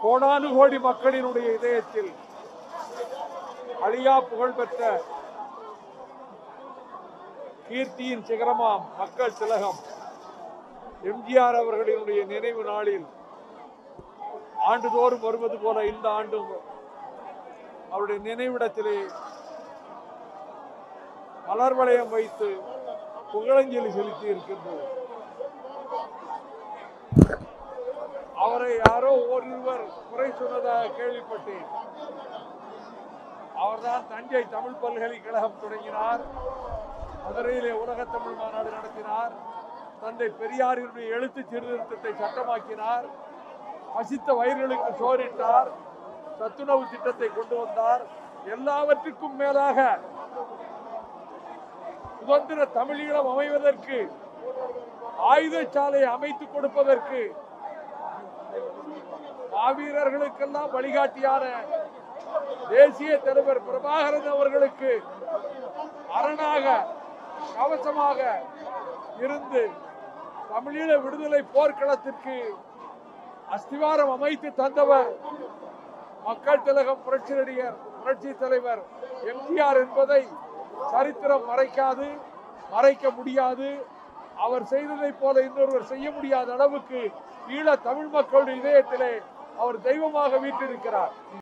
கோடானு கோடி மக்களினுடைய இதயத்தில் அழியா புகழ் பெற்ற கீர்த்தியின் சிகரமாம் மக்கள் திலகம் எம்ஜிஆர் அவர்களினுடைய நினைவு நாளில் ஆண்டுதோறும் வருவது போல இந்த ஆண்டும் அவருடைய நினைவிடத்திலே மலர் வளையம் வைத்து புகழஞ்சலி செலுத்தி இருக்கின்றோம் அவரை யாரோ ஓரிருவர் குறை சொன்னதாக கேள்விப்பட்டேன் அவர்தான் தஞ்சை தமிழ் பல்கலைக்கழகம் தொடங்கினார் மதுரையிலே உலக தமிழ் மாநாடு நடத்தினார் தந்தை பெரியாரினுடைய எழுத்து சீர்திருத்தத்தை சட்டமாக்கினார் பசித்த வயிர்களுக்கு சோறிட்டார் சத்துணவு திட்டத்தை கொண்டு வந்தார் எல்லாவற்றுக்கும் மேலாக சுதந்திர தமிழீழம் அமைவதற்கு ஆயுதச்சாலை அமைத்துக் கொடுப்பதற்கு மாவீரர்களுக்கெல்லாம் வழிகாட்டியான தேசிய தலைவர் பிரபாகரன் அவர்களுக்கு அரணாக கவசமாக இருந்து தமிழீழ விடுதலை போர்க்களத்திற்கு அஸ்திவாரம் அமைத்து தந்தவர் மக்கள் திலகம் புரட்சி நடிகர் புரட்சி தலைவர் எம்ஜிஆர் என்பதை சரித்திரம் மறைக்காது மறைக்க முடியாது அவர் செய்ததைப் போல இன்னொருவர் செய்ய முடியாத அளவுக்கு ஈழ தமிழ் மக்களுடைய இதயத்திலே அவர் தெய்வமாக வீற்றிருக்கிறார்